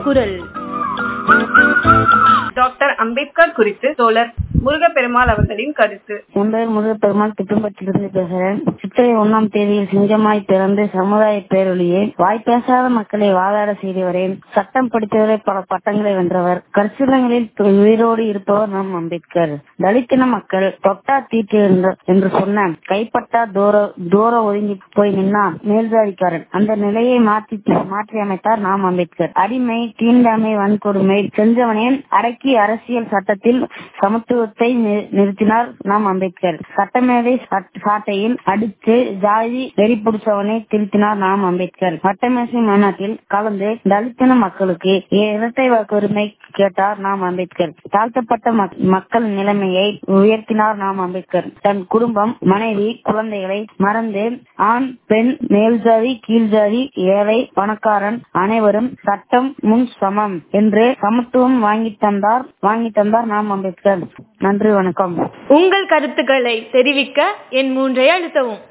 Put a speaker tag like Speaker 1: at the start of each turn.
Speaker 1: குரல்
Speaker 2: டாக்டர் அம்பேத்கர் குறித்து தோழர் முருகப்பெருமாள் அவர்களின் கருத்து
Speaker 3: என் பெயர் முருகப்பெருமாள் திட்டம்பட்டிலிருந்து பேசுகிறேன் சித்திரை ஒன்னாம் தேதியில் சிங்கமாய் பிறந்து சமுதாய பேரொழியை வாய் பேசாத மக்களை வாதாட செய்தவரேன் சட்டம் படித்தவரை பல பட்டங்களை வென்றவர் கற்சிலங்களில் உயிரோடு இருப்பவர் நம் அம்பேத்கர் தலித்தின மக்கள் தொட்டா தீட்டு என்று என்று சொன்ன கைப்பட்டா தூர தூர ஒதுங்கி போய் நின்னார் மேல்ஜாதிக்காரன் அந்த நிலையை மாற்றி மாற்றி அமைத்தார் நாம் அம்பேத்கர் அடிமை தீண்டாமை வன்கொடுமை செஞ்சவனே அடக்கி அரசியல் சட்டத்தில் சமத்துவத்தை நிறுத்தினார் நாம் அம்பேத்கர் சட்டமேதை சாட்டையில் அடித்து ஜாதி வெறி பிடிச்சவனை திருத்தினார் நாம் அம்பேத்கர் சட்டமேசை மாநாட்டில் கலந்து தலித்தின மக்களுக்கு இரட்டை வாக்குரிமை கேட்டார் நாம் அம்பேத்கர் தாழ்த்தப்பட்ட மக்கள் நிலைமையை உயர்த்தினார் நாம் அம்பேத்கர் தன் குடும்பம் மனைவி குழந்தைகளை மறந்து ஆண் பெண் மேல்ஜாதி கீழ்ஜாதி ஏழை பணக்காரன் அனைவரும் சட்டம் முன் சமம் என்று சமத்துவம் வாங்கி தந்தார் வாங்கி தந்தார் நாம் அம்பேத்கர் நன்றி வணக்கம்
Speaker 1: உங்கள் கருத்துக்களை தெரிவிக்க என் மூன்றை அழுத்தவும்